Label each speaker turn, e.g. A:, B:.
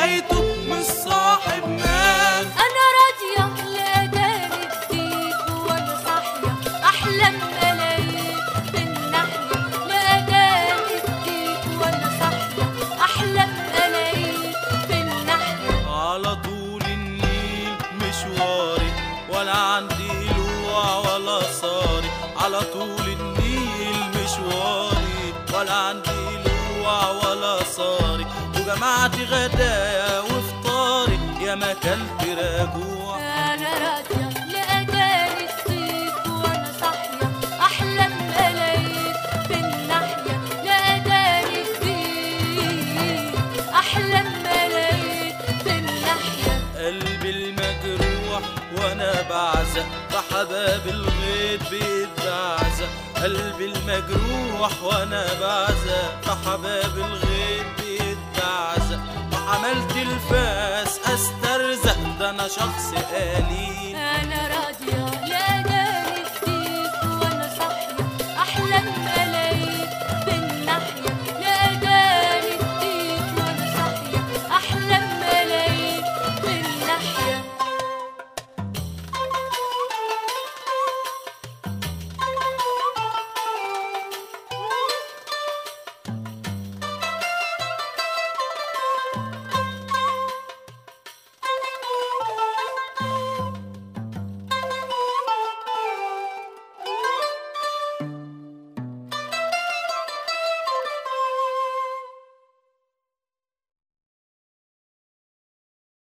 A: حكايته مش صاحب ناس
B: انا راضيه لاداني الديك وانا صاحيه احلم ملايين بالناحيه لاداني الديك وانا صاحيه احلم ملايين بالناحيه
A: على طول النيل مشواري ولا عندي لوع ولا صاري على طول النيل مشواري ولا عندي لوع ولا صاري وجمعت غدايا وفطاري يا ما كلت راجوع
B: انا راضيه لاداني الديك وانا صاحيه احلم ملايين بالناحيه لاداني الديك احلم ملايين بالناحيه
A: قلبي المجروح وانا بعزق بحباب الغيط بيتبعزق قلبي المجروح وانا بعزق بحباب الغيط بيتبعزق وعملت الفاس استرزق ده انا شخص قليل